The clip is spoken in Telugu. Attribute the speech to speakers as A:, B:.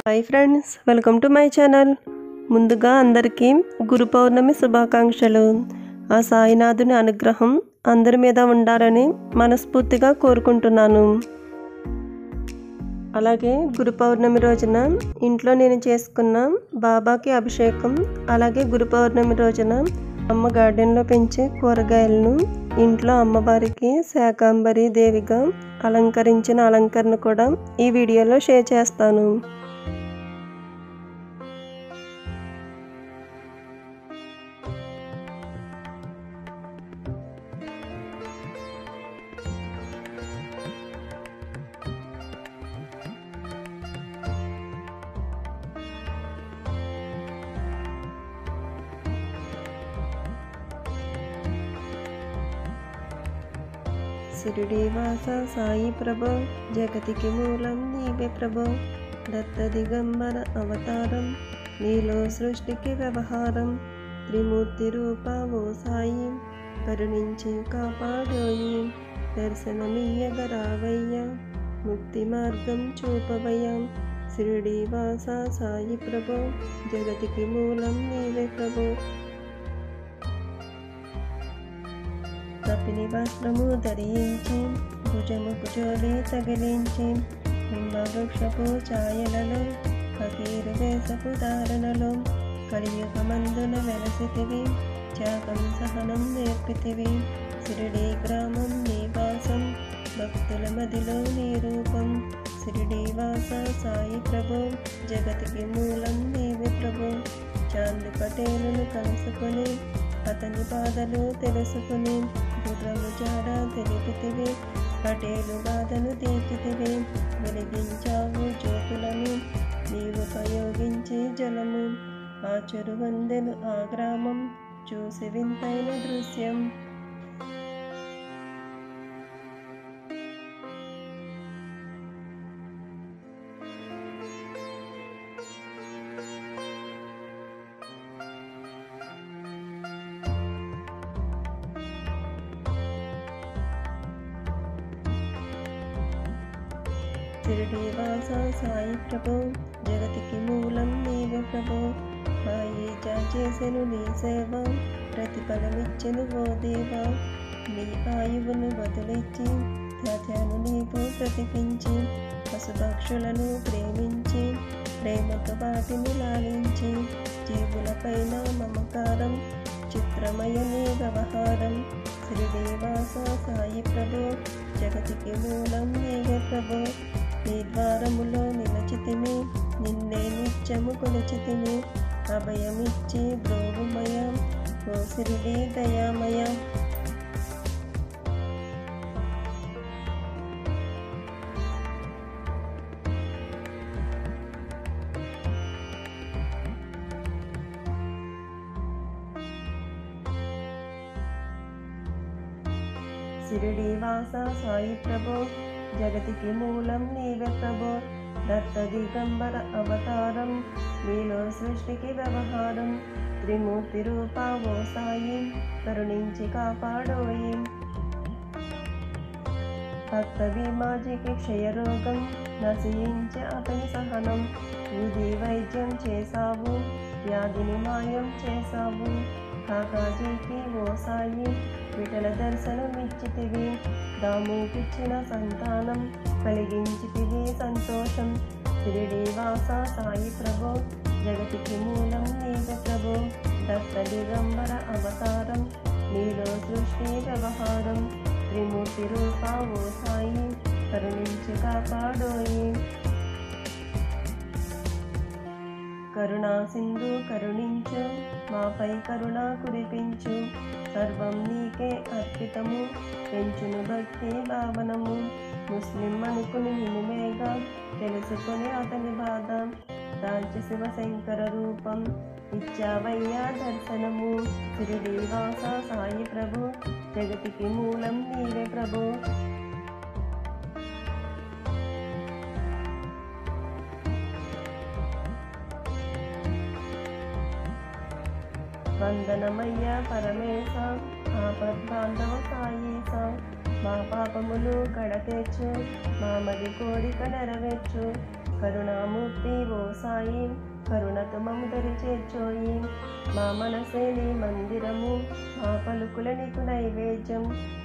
A: hi friends welcome to my channel ముందుగా అందరికీ గురు పౌర్ణమి శుభాకాంక్షలు ఆ సాయినాథుని అనుగ్రహం అందరి మీద ఉండాలని మనస్ఫూర్తిగా కోరుకుంటున్నాను అలాగే గురు పౌర్ణమి రోజున ఇంట్లో నేను చేసుకున్న బాబాకి అభిషేకం అలాగే గురు పౌర్ణమి రోజున అమ్మ గార్డెన్లో పెంచే కూరగాయలను ఇంట్లో అమ్మవారికి శాకాంబరి దేవిగా అలంకరించిన అలంకరణ కూడా ఈ వీడియోలో షేర్ చేస్తాను శిరుడివాస సాయి ప్రభో జగతికి మూలం నీవే ప్రభో దత్త దిగంబర అవతారం నీలో సృష్టికి వ్యవహారం త్రిమూర్తి రూప ఓ సాయి కరుణించి కాపాడోయి దర్శనమియ్యగరావయ్య ముక్తి మార్గం చూపవయ్య శిరుడివాస సాయి ప్రభో జగతికి మూలం నీవే ప్రభో కపిని వస్త్రము ధరించి భుజముకు జోలి తగిలించి నిమ్మ వృక్షపు ఛాయలలో ఫకీరు వేసపు ధారణలో కలియుగమందున వెలసితివి త్యాగం సహనం నేర్పితివి సిరిడి గ్రామం నివాసం భక్తుల మదిలో నీ రూపం సిరిడి వాస సాయి ప్రభు జగతికి మూలం నీవి ప్రభు చాంది పటేలును కలుసుకొని అతని బాధలు తెలుసుకుని గుర్రము జాడ తెలిపితివి పటేలు బాధను తీర్చితివి వెలిగించావు జ్యోతులను నీవు ఉపయోగించి జలము ఆ చెరువందెను ఆ గ్రామం చూసి వింతైన దృశ్యం శిరిడివాస సాయి ప్రభు జగతికి మూలం నీవే ప్రభు మాయి చేసెను నీ సేవ ప్రతిఫలమిచ్చెను ఓ దేవా నీ ఆయువును బదులిచ్చి త్యాత్యాను నీకు ప్రతిపించి పశుపక్షులను ప్రేమించి ప్రేమతో వాటిని లాలించి జీవులపైన మమకారం చిత్రమయ నీ వ్యవహారం శ్రీదేవాస సాయి ప్రభు జగతికి మూలం నీవే ప్రభు నీ ద్వారములో నిలచితిమి నిన్నే నిత్యము కొలిచితిమి అభయమిచ్చి బ్రోగుమయ ఓ సిరిడి దయామయ సిరిడి వాస సాయి ప్రభో జగతికి మూలం నీవే ప్రభో దత్త దిగంబర అవతారం నీలో సృష్టికి వ్యవహారం త్రిమూర్తి రూప ఓ సాయి కరుణించి కాపాడోయి భక్త భీమాజికి క్షయరోగం నశించే అతని సహనం ఇది వైద్యం చేశావు వ్యాధిని మాయం చేశావు కాకాజీకి ఓ సాయి విటల దర్శనం ఇచ్చితివి దాముకిచ్చిన సంతానం కలిగించితివి సంతోషం శిరిడి వాస సాయి ప్రభో జగతికి మూలం నీవే ప్రభో దత్త దిగంబర అవతారం నీలో సృష్టి వ్యవహారం త్రిమూర్తి రూప ఓ సాయి కరుణించి కాపాడోయి కరుణా సింధు కరుణించు మాపై కరుణ కురిపించు సర్వం నీకే అర్పితము పెంచును భక్తి భావనము ముస్లిం అనుకుని నినుమేగా తెలుసుకుని అతని బాధ దాల్చి శివశంకర రూపం ఇచ్చావయ్యా దర్శనము శిరిడి వాస సాయి ప్రభు జగతికి మూలం నీవే ప్రభు వందనమయ్య పరమేశ ఆపద్బాంధవ సాయేశ మా పాపములు కడతెచ్చు మా మది కోరిక నెరవేర్చు కరుణామూర్తి ఓ సాయి కరుణతో మము దరి చేర్చోయి మా మనసే నీ మందిరము మా పలుకుల నీకు నైవేద్యం